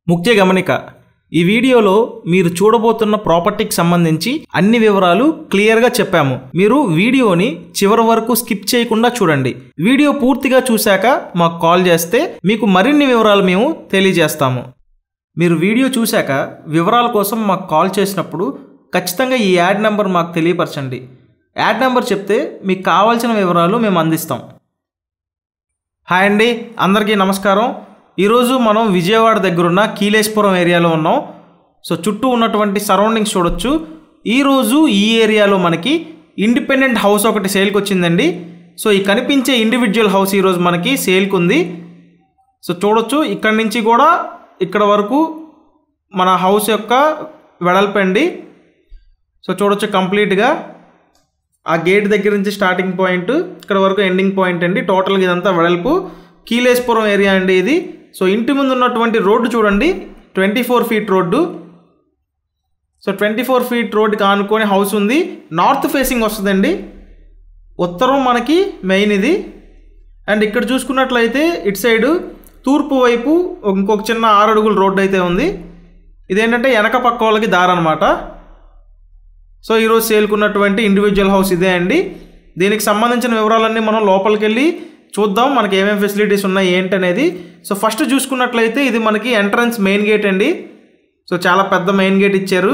ముఖ్య గమనిక ఈ వీడియోలో మీరు చూడబోతున్న ప్రాపర్టీకి సంబంధించి అన్ని వివరాలు క్లియర్గా చెప్పాము మీరు వీడియోని చివరి వరకు స్కిప్ చేయకుండా చూడండి వీడియో పూర్తిగా చూశాక మాకు కాల్ చేస్తే మీకు మరిన్ని వివరాలు మేము తెలియజేస్తాము మీరు వీడియో చూశాక వివరాల కోసం మాకు కాల్ చేసినప్పుడు ఖచ్చితంగా ఈ యాడ్ నెంబర్ మాకు తెలియపరచండి యాడ్ నెంబర్ చెప్తే మీకు కావాల్సిన వివరాలు మేము అందిస్తాం హాయ్ అండి అందరికీ నమస్కారం ఈరోజు మనం విజయవాడ దగ్గరున్న కీలేశ్పురం ఏరియాలో ఉన్నాం సో చుట్టూ ఉన్నటువంటి సరౌండింగ్స్ చూడొచ్చు ఈరోజు ఈ ఏరియాలో మనకి ఇండిపెండెంట్ హౌస్ ఒకటి సేల్కి వచ్చిందండి సో ఈ కనిపించే ఇండివిజువల్ హౌస్ ఈరోజు మనకి సేల్కి ఉంది సో చూడొచ్చు ఇక్కడ నుంచి కూడా ఇక్కడ వరకు మన హౌస్ యొక్క వెడల్పండి సో చూడొచ్చు కంప్లీట్గా ఆ గేట్ దగ్గర నుంచి స్టార్టింగ్ పాయింట్ ఇక్కడ వరకు ఎండింగ్ పాయింట్ అండి టోటల్గా ఇదంతా వెడల్పు కీలేశ్పురం ఏరియా అండి ఇది సో ఇంటి ముందు ఉన్నటువంటి రోడ్డు చూడండి twenty four feet road so twenty four feet రోడ్డుకి ఆనుకొని హౌస్ ఉంది నార్త్ ఫేసింగ్ వస్తుందండి ఉత్తరం మనకి మెయిన్ ఇది అండ్ ఇక్కడ చూసుకున్నట్లయితే ఇటు సైడు తూర్పు వైపు ఇంకొక చిన్న ఆరు అడుగుల రోడ్డు అయితే ఉంది ఇదేంటంటే వెనక పక్క వాళ్ళకి దారనమాట సో ఈరోజు సేల్కున్నటువంటి ఇండివిజువల్ హౌస్ ఇదే అండి దీనికి సంబంధించిన వివరాలన్నీ మనం లోపలికి వెళ్ళి చూద్దాం మనకి ఏమేమి ఫెసిలిటీస్ ఉన్నాయి ఏంటనేది సో ఫస్ట్ చూసుకున్నట్లయితే ఇది మనకి ఎంట్రన్స్ మెయిన్ గేట్ అండి సో చాలా పెద్ద మెయిన్ గేట్ ఇచ్చారు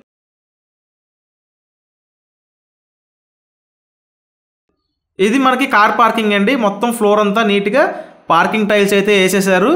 ఇది మనకి కార్ పార్కింగ్ అండి మొత్తం ఫ్లోర్ అంతా నీట్గా పార్కింగ్ టైల్స్ అయితే వేసేసారు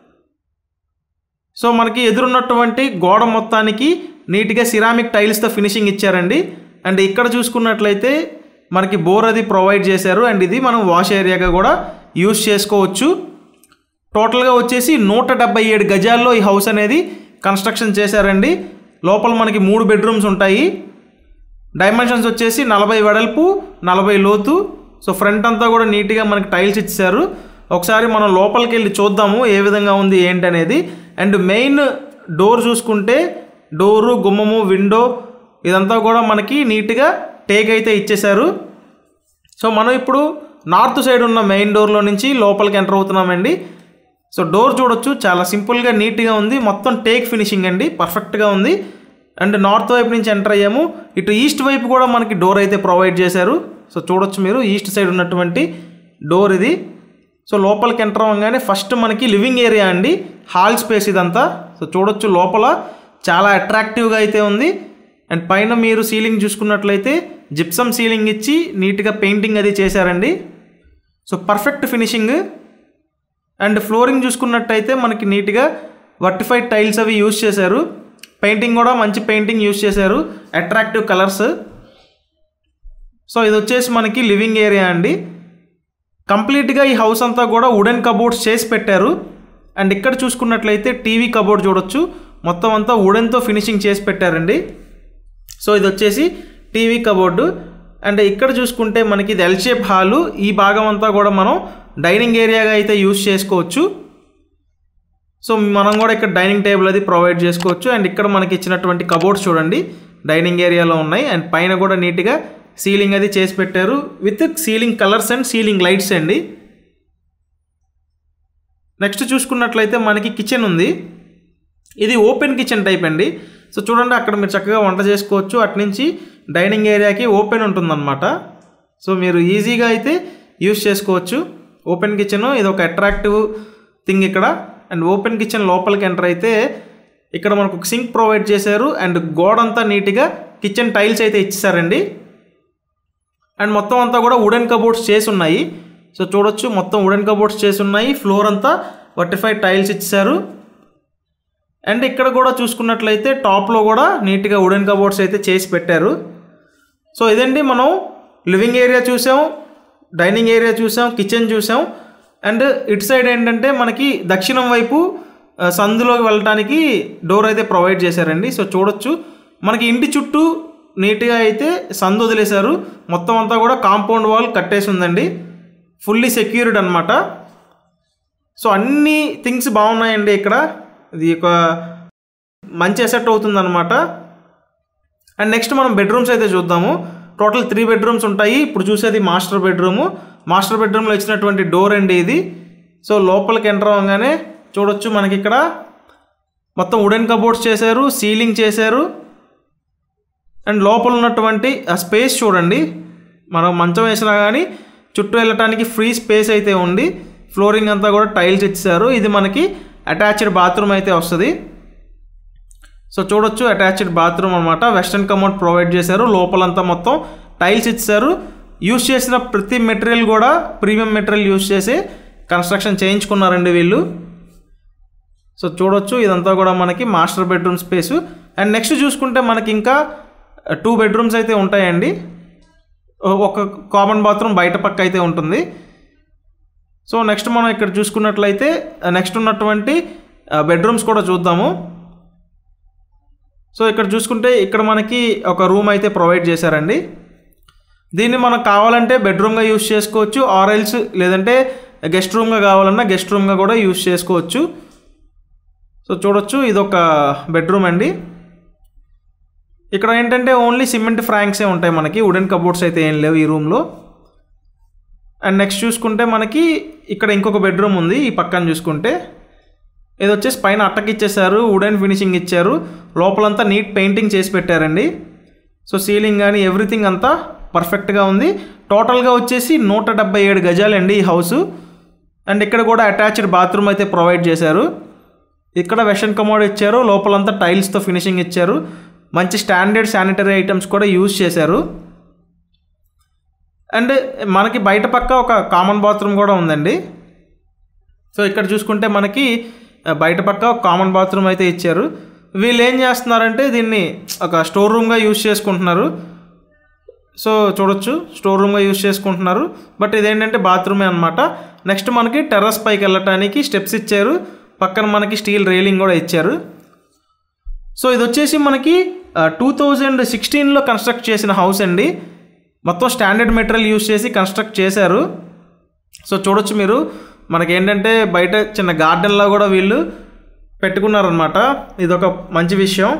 సో మనకి ఎదురున్నటువంటి గోడ మొత్తానికి నీట్గా సిరామిక్ టైల్స్తో ఫినిషింగ్ ఇచ్చారండి అండ్ ఇక్కడ చూసుకున్నట్లయితే మనకి బోర్ అది ప్రొవైడ్ చేశారు అండ్ ఇది మనం వాష్ ఏరియాగా కూడా యూస్ చేసుకోవచ్చు టోటల్గా వచ్చేసి నూట డెబ్బై ఏడు గజాల్లో ఈ హౌస్ అనేది కన్స్ట్రక్షన్ చేశారండి లోపల మనకి మూడు బెడ్రూమ్స్ ఉంటాయి డైమెన్షన్స్ వచ్చేసి నలభై వెడల్పు నలభై లోతు సో ఫ్రంట్ అంతా కూడా నీట్గా మనకి టైల్స్ ఇచ్చారు ఒకసారి మనం లోపలికి వెళ్ళి చూద్దాము ఏ విధంగా ఉంది ఏంటనేది అండ్ మెయిన్ డోర్ చూసుకుంటే డోరు గుమ్మము విండో ఇదంతా కూడా మనకి నీట్గా టేక్ అయితే ఇచ్చేశారు సో మనం ఇప్పుడు నార్త్ సైడ్ ఉన్న మెయిన్ డోర్లో నుంచి లోపలికి ఎంటర్ అవుతున్నామండి సో డోర్ చూడొచ్చు చాలా సింపుల్గా నీట్గా ఉంది మొత్తం టేక్ ఫినిషింగ్ అండి పర్ఫెక్ట్గా ఉంది అండ్ నార్త్ వైపు నుంచి ఎంటర్ అయ్యాము ఇటు ఈస్ట్ వైపు కూడా మనకి డోర్ అయితే ప్రొవైడ్ చేశారు సో చూడొచ్చు మీరు ఈస్ట్ సైడ్ ఉన్నటువంటి డోర్ ఇది సో లోపలికి ఎంటర్ అవ్వగానే ఫస్ట్ మనకి లివింగ్ ఏరియా అండి హాల్ స్పేస్ ఇదంతా సో చూడొచ్చు లోపల చాలా అట్రాక్టివ్గా అయితే ఉంది అండ్ పైన మీరు సీలింగ్ చూసుకున్నట్లయితే జిప్సమ్ సీలింగ్ ఇచ్చి నీట్గా పెయింటింగ్ అది చేశారండి so perfect finishing and flooring చూసుకున్నట్టయితే మనకి నీట్గా వర్టిఫైడ్ టైల్స్ అవి యూస్ చేశారు పెయింటింగ్ కూడా మంచి పెయింటింగ్ యూస్ చేశారు అట్రాక్టివ్ కలర్స్ సో ఇది వచ్చేసి మనకి లివింగ్ ఏరియా అండి కంప్లీట్గా ఈ హౌస్ అంతా కూడా వుడెన్ కబోర్డ్స్ చేసి పెట్టారు అండ్ ఇక్కడ చూసుకున్నట్లయితే టీవీ కబోర్డ్ చూడొచ్చు మొత్తం అంతా వుడెన్తో ఫినిషింగ్ చేసి పెట్టారండి సో ఇది వచ్చేసి టీవీ కబోర్డు అండ్ ఇక్కడ చూసుకుంటే మనకి ఇది ఎల్ షేప్ హాలు ఈ భాగం అంతా కూడా మనం డైనింగ్ ఏరియాగా అయితే యూస్ చేసుకోవచ్చు సో మనం కూడా ఇక్కడ డైనింగ్ టేబుల్ అది ప్రొవైడ్ చేసుకోవచ్చు అండ్ ఇక్కడ మనకి ఇచ్చినటువంటి కబోర్డ్స్ చూడండి డైనింగ్ ఏరియాలో ఉన్నాయి అండ్ పైన కూడా నీట్గా సీలింగ్ అది చేసి పెట్టారు with ceiling colours and ceiling lights అండి నెక్స్ట్ చూసుకున్నట్లయితే మనకి కిచెన్ ఉంది ఇది ఓపెన్ కిచెన్ టైప్ అండి సో చూడండి అక్కడ మీరు చక్కగా వంట చేసుకోవచ్చు అట్నుంచి డైనింగ్ ఏరియాకి ఓపెన్ ఉంటుందన్నమాట సో మీరు ఈజీగా అయితే యూస్ చేసుకోవచ్చు ఓపెన్ కిచెన్ ఇది ఒక అట్రాక్టివ్ థింగ్ ఇక్కడ అండ్ ఓపెన్ కిచెన్ లోపలికి ఎంటర్ అయితే ఇక్కడ మనకు ఒక సింక్ ప్రొవైడ్ చేశారు అండ్ గోడంతా నీట్గా కిచెన్ టైల్స్ అయితే ఇచ్చేసారండి అండ్ మొత్తం అంతా కూడా వుడెన్ కబోర్డ్స్ చేసి ఉన్నాయి సో చూడొచ్చు మొత్తం వుడెన్ కబోర్డ్స్ చేసి ఉన్నాయి ఫ్లోర్ అంతా వర్టిఫైడ్ టైల్స్ ఇచ్చారు అండ్ ఇక్కడ కూడా చూసుకున్నట్లయితే టాప్లో కూడా నీట్గా వుడెన్ కబోర్డ్స్ అయితే చేసి పెట్టారు సో ఇదండి మనం లివింగ్ ఏరియా చూసాం డైనింగ్ ఏరియా చూసాం కిచెన్ చూసాం అండ్ ఇటు సైడ్ ఏంటంటే మనకి దక్షిణం వైపు ఆ, సందులోకి వెళ్ళటానికి డోర్ అయితే ప్రొవైడ్ చేశారండి సో చూడొచ్చు మనకి ఇంటి చుట్టూ నీట్గా అయితే సందు వదిలేశారు మొత్తం అంతా కూడా కాంపౌండ్ వాల్ కట్టేసి ఉందండి ఫుల్లీ సెక్యూర్డ్ అనమాట సో అన్ని థింగ్స్ బాగున్నాయండి ఇక్కడ ఇది ఒక మంచి ఎసెట్ అవుతుందన్నమాట అండ్ నెక్స్ట్ మనం బెడ్రూమ్స్ అయితే చూద్దాము టోటల్ త్రీ బెడ్రూమ్స్ ఉంటాయి ఇప్పుడు చూసేది మాస్టర్ బెడ్రూము మాస్టర్ బెడ్రూమ్లో ఇచ్చినటువంటి డోర్ అండి ఇది సో లోపలికి ఎంటర్ అవ్వగానే చూడొచ్చు మనకి ఇక్కడ మొత్తం వుడెన్ కబోర్డ్స్ చేశారు సీలింగ్ చేశారు అండ్ లోపల ఉన్నటువంటి ఆ స్పేస్ చూడండి మనం మంచం వేసినా కానీ చుట్టూ వెళ్ళటానికి ఫ్రీ స్పేస్ అయితే ఉంది ఫ్లోరింగ్ అంతా కూడా టైల్స్ ఇచ్చారు ఇది మనకి అటాచ్డ్ బాత్రూమ్ అయితే వస్తుంది సో చూడొచ్చు అటాచ్డ్ బాత్రూమ్ అనమాట వెస్ట్రన్ కమోడ్ ప్రొవైడ్ చేశారు లోపలంతా మొత్తం టైల్స్ ఇచ్చారు యూస్ చేసిన ప్రతి మెటీరియల్ కూడా ప్రీమియం మెటీరియల్ యూస్ చేసి కన్స్ట్రక్షన్ చేయించుకున్నారండి వీళ్ళు సో చూడొచ్చు ఇదంతా కూడా మనకి master bedroom space and next చూసుకుంటే మనకి ఇంకా టూ బెడ్రూమ్స్ అయితే ఉంటాయండి ఒక కామన్ బాత్రూమ్ బయట పక్క అయితే ఉంటుంది సో నెక్స్ట్ మనం ఇక్కడ చూసుకున్నట్లయితే నెక్స్ట్ ఉన్నటువంటి బెడ్రూమ్స్ కూడా చూద్దాము సో ఇక్కడ చూసుకుంటే ఇక్కడ మనకి ఒక రూమ్ అయితే ప్రొవైడ్ చేశారండి దీన్ని మనకు కావాలంటే బెడ్రూమ్గా యూస్ చేసుకోవచ్చు ఆరెల్స్ లేదంటే గెస్ట్ రూమ్గా కావాలన్నా గెస్ట్ రూమ్గా కూడా యూస్ చేసుకోవచ్చు సో చూడొచ్చు ఇది ఒక బెడ్రూమ్ అండి ఇక్కడ ఏంటంటే ఓన్లీ సిమెంట్ ఫ్రాంక్సే ఉంటాయి మనకి వుడెన్ కబోర్డ్స్ అయితే ఏం లేవు ఈ రూమ్లో అండ్ నెక్స్ట్ చూసుకుంటే మనకి ఇక్కడ ఇంకొక బెడ్రూమ్ ఉంది ఈ పక్కన చూసుకుంటే ఇది వచ్చేసి పైన అట్టకి ఇచ్చేసారు వుడెన్ ఫినిషింగ్ ఇచ్చారు లోపలంతా నీట్ పెయింటింగ్ చేసి పెట్టారండి సో సీలింగ్ కానీ ఎవ్రీథింగ్ అంతా పర్ఫెక్ట్గా ఉంది టోటల్గా వచ్చేసి నూట డెబ్బై ఏడు గజాలండి ఈ హౌస్ అండ్ ఇక్కడ కూడా అటాచ్డ్ బాత్రూమ్ అయితే ప్రొవైడ్ చేశారు ఇక్కడ వెషన్ కమోడ్ ఇచ్చారు లోపలంతా టైల్స్తో ఫినిషింగ్ ఇచ్చారు మంచి స్టాండర్డ్ శానిటరీ ఐటమ్స్ కూడా యూజ్ చేశారు అండ్ మనకి బయట పక్క ఒక కామన్ బాత్రూమ్ కూడా ఉందండి సో ఇక్కడ చూసుకుంటే మనకి బయట పక్క ఒక కామన్ బాత్రూమ్ అయితే ఇచ్చారు వీళ్ళు ఏం చేస్తున్నారంటే దీన్ని ఒక స్టోర్ రూమ్గా యూజ్ చేసుకుంటున్నారు సో చూడొచ్చు స్టోర్ రూమ్గా యూజ్ చేసుకుంటున్నారు బట్ ఇదేంటంటే బాత్రూమే అనమాట నెక్స్ట్ మనకి టెర్రస్ పైకి వెళ్ళటానికి స్టెప్స్ ఇచ్చారు పక్కన మనకి స్టీల్ రైలింగ్ కూడా ఇచ్చారు సో ఇది వచ్చేసి మనకి టూ థౌజండ్ సిక్స్టీన్లో కన్స్ట్రక్ట్ చేసిన హౌస్ అండి మొత్తం స్టాండర్డ్ మెటీరియల్ యూజ్ చేసి కన్స్ట్రక్ట్ చేశారు సో చూడొచ్చు మీరు మనకి ఏంటంటే బయట చిన్న గార్డెన్లో కూడా వీళ్ళు పెట్టుకున్నారనమాట ఇది ఒక మంచి విషయం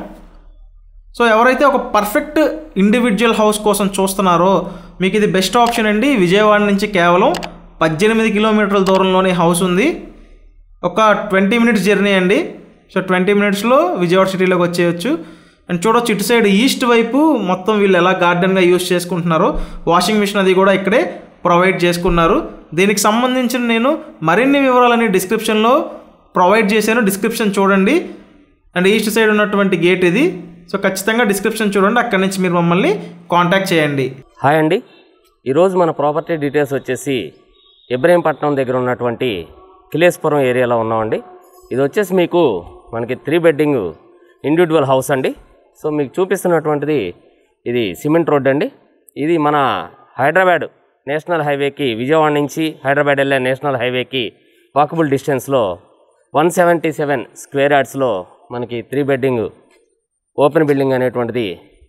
సో ఎవరైతే ఒక పర్ఫెక్ట్ ఇండివిజువల్ హౌస్ కోసం చూస్తున్నారో మీకు ఇది బెస్ట్ ఆప్షన్ అండి విజయవాడ నుంచి కేవలం పద్దెనిమిది కిలోమీటర్ల దూరంలోనే హౌస్ ఉంది ఒక ట్వంటీ మినిట్స్ జర్నీ అండి సో ట్వంటీ మినిట్స్లో విజయవాడ సిటీలోకి వచ్చేయచ్చు అండ్ చూడొచ్చు ఇటు సైడ్ ఈస్ట్ వైపు మొత్తం వీళ్ళు ఎలా గార్డెన్గా యూస్ చేసుకుంటున్నారో వాషింగ్ మిషన్ అది కూడా ఇక్కడే ప్రొవైడ్ చేసుకున్నారు దీనికి సంబంధించిన నేను మరిన్ని వివరాలని డిస్క్రిప్షన్లో ప్రొవైడ్ చేశాను డిస్క్రిప్షన్ చూడండి అండ్ ఈస్ట్ సైడ్ ఉన్నటువంటి గేట్ ఇది సో ఖచ్చితంగా డిస్క్రిప్షన్ చూడండి అక్కడి నుంచి మీరు మమ్మల్ని కాంటాక్ట్ చేయండి హాయ్ అండి ఈరోజు మన ప్రాపర్టీ డీటెయిల్స్ వచ్చేసి ఇబ్రహీంపట్నం దగ్గర ఉన్నటువంటి కిలేశ్పురం ఏరియాలో ఉన్నామండి ఇది వచ్చేసి మీకు మనకి త్రీ బెడ్డింగ్ ఇండివిజువల్ హౌస్ అండి సో మీకు చూపిస్తున్నటువంటిది ఇది సిమెంట్ రోడ్ అండి ఇది మన హైదరాబాద్ నేషనల్ హైవేకి విజయవాడ నుంచి హైదరాబాద్ వెళ్ళే నేషనల్ హైవేకి వాకబుల్ డిస్టెన్స్లో వన్ సెవెంటీ సెవెన్ స్క్వేర్ యార్డ్స్లో మనకి త్రీ బెడ్డింగ్ ఓపెన్ బిల్డింగ్ అనేటువంటిది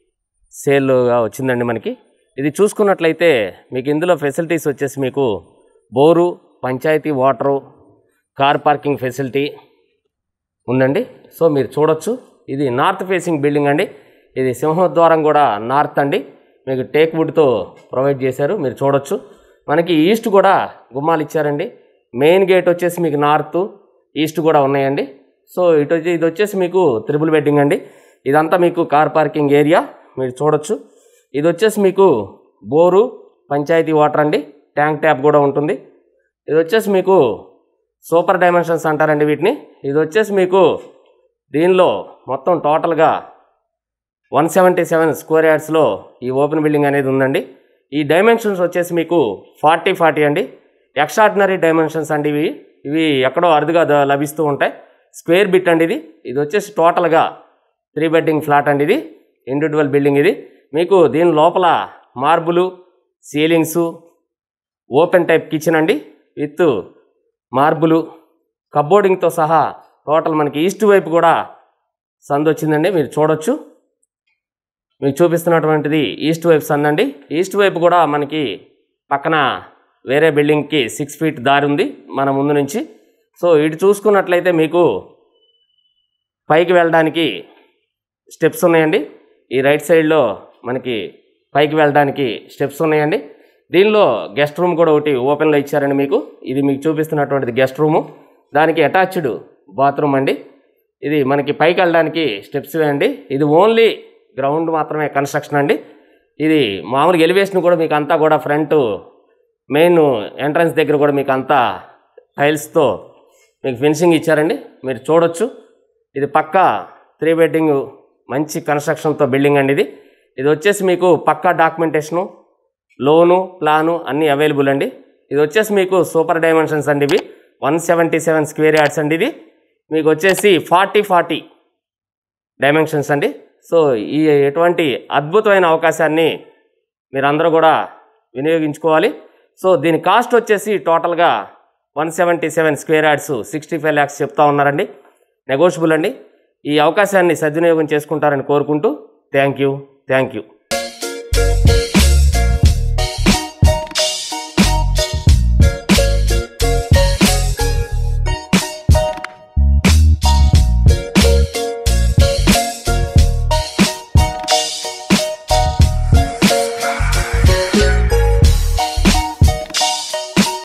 సేల్గా వచ్చిందండి మనకి ఇది చూసుకున్నట్లయితే మీకు ఇందులో ఫెసిలిటీస్ వచ్చేసి మీకు bore panchayati water car parking facility ఉందండి సో మీరు చూడొచ్చు ఇది నార్త్ ఫేసింగ్ బిల్డింగ్ అండి ఇది సింహద్వారం కూడా నార్త్ అండి మీకు టేక్ వుడ్తో ప్రొవైడ్ చేశారు మీరు చూడొచ్చు మనకి ఈస్ట్ కూడా గుమ్మాలు ఇచ్చారండి మెయిన్ గేట్ వచ్చేసి మీకు నార్త్ ఈస్ట్ కూడా ఉన్నాయండి సో ఇటు వచ్చి ఇది వచ్చేసి మీకు త్రిబుల్ బెడ్డింగ్ అండి ఇదంతా మీకు కార్ పార్కింగ్ ఏరియా మీరు చూడొచ్చు ఇది వచ్చేసి మీకు బోరు పంచాయతీ వాటర్ అండి ట్యాంక్ ట్యాప్ కూడా ఉంటుంది ఇది వచ్చేసి మీకు సూపర్ డైమెన్షన్స్ అంటారండి వీటిని ఇది వచ్చేసి మీకు దీనిలో మొత్తం టోటల్గా వన్ సెవెంటీ సెవెన్ స్క్వేర్ యార్డ్స్లో ఈ ఓపెన్ బిల్డింగ్ అనేది ఉందండి ఈ డైమెన్షన్స్ వచ్చేసి మీకు ఫార్టీ ఫార్టీ అండి ఎక్స్ట్రాడినరీ డైమెన్షన్స్ అండి ఇవి ఇవి ఎక్కడో అరుదుగా ద- లభిస్తూ ఉంటాయి స్క్వేర్ బిట్ అండి ఇది ఇది వచ్చేసి టోటల్గా త్రీ బెడ్డింగ్ ఫ్లాట్ అండి ఇది ఇండివిజువల్ బిల్డింగ్ ఇది మీకు దీని లోపల marble ceilings open type kitchen అండి విత్ మార్బులు కబోర్డింగ్తో సహా టోటల్ మనకి ఈస్ట్ వైపు కూడా సందు వచ్చిందండి మీరు చూడొచ్చు మీకు చూపిస్తున్నటువంటిది ఈస్ట్ వైపు సందు అండి ఈస్ట్ వైపు కూడా మనకి పక్కన వేరే బిల్డింగ్కి సిక్స్ ఫీట్ దారి ఉంది మన ముందు నుంచి సో ఇటు చూసుకున్నట్లయితే మీకు పైకి వెళ్ళడానికి స్టెప్స్ ఉన్నాయండి ఈ రైట్ సైడ్లో మనకి పైకి వెళ్ళడానికి స్టెప్స్ ఉన్నాయండి దీనిలో గెస్ట్ రూమ్ కూడా ఒకటి ఓపెన్లో ఇచ్చారండి మీకు ఇది మీకు చూపిస్తున్నటువంటిది గెస్ట్ రూము దానికి అటాచ్డ్ బాత్రూమ్ అండి ఇది మనకి పైకి వెళ్ళడానికి స్టెప్స్ అండి ఇది ఓన్లీ గ్రౌండ్ మాత్రమే కన్స్ట్రక్షన్ అండి ఇది మామూలుగా ఎలివేషన్ కూడా మీకు అంతా కూడా ఫ్రంట్ మెయిన్ ఎంట్రన్స్ దగ్గర కూడా మీకు అంతా టైల్స్తో మీకు ఫినిషింగ్ ఇచ్చారండి మీరు చూడొచ్చు ఇది పక్క త్రీ బెడ్డింగ్ మంచి కన్స్ట్రక్షన్తో బిల్డింగ్ అండి ఇది ఇది వచ్చేసి మీకు పక్కా డాక్యుమెంటేషను లోను ప్లాను అన్నీ అవైలబుల్ అండి ఇది వచ్చేసి మీకు సూపర్ డైమెన్షన్స్ అండి ఇవి one seventy seven square yards అండి ఇది మీకు వచ్చేసి ఫార్టీ ఫార్టీ డైమెన్షన్స్ అండి సో ఈ ఎటువంటి అద్భుతమైన అవకాశాన్ని మీరందరూ కూడా వినియోగించుకోవాలి సో దీని కాస్ట్ వచ్చేసి టోటల్గా one seventy seven square yards sixty five lakhs చెప్తా ఉన్నారండి నెగోషియబుల్ అండి ఈ అవకాశాన్ని సద్వినియోగం చేసుకుంటారని కోరుకుంటూ థ్యాంక్ యూ థ్యాంక్ యూ